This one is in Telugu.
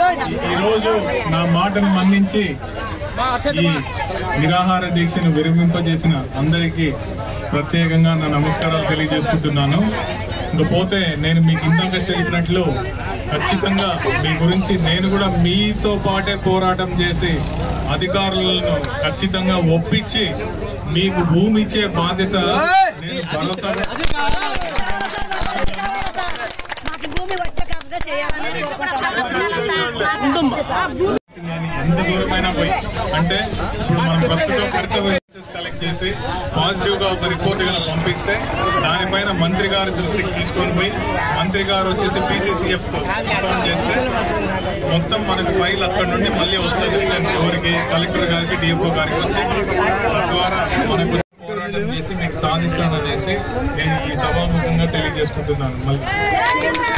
ఈరోజు నా మాటను మన్నించి ఈ నిరాహార దీక్షను విరమింపజేసిన అందరికీ ప్రత్యేకంగా నా నమస్కారాలు తెలియజేసుకుంటున్నాను ఇకపోతే నేను మీకు ఇందాక తెలిపినట్లు ఖచ్చితంగా మీ గురించి నేను కూడా మీతో పాటే పోరాటం చేసి అధికారులను ఖచ్చితంగా ఒప్పించి మీకు భూమి ఇచ్చే బాధ్యత నేను భరోసా మాకు భూమి వచ్చే కాకుండా చేయాలని కోరుకుంటున్నాను. కానీ ఎంత దూరమైనా పోయి అంటే ఇప్పుడు మనం ప్రస్తుతం కర్తవ్య కలెక్ట్ చేసి పాజిటివ్ గా ఒక రిపోర్ట్ గా పంపిస్తే దానిపైన మంత్రి గారి దృష్టికి తీసుకొని పోయి మంత్రి గారు వచ్చేసి పీసీసీఎఫ్ ఇన్ఫార్మ్ చేస్తే మొత్తం మనకు ఫైల్ అక్కడ నుండి మళ్ళీ వస్తుంది ఎవరికి కలెక్టర్ గారికి డిఎఫ్ఓ గారికి వచ్చి తద్వారా మనకు పోరాటం చేసి మీకు సాధిస్తాననేసి నేను ఈ సభాముఖంగా తెలియజేసుకుంటున్నాను మళ్ళీ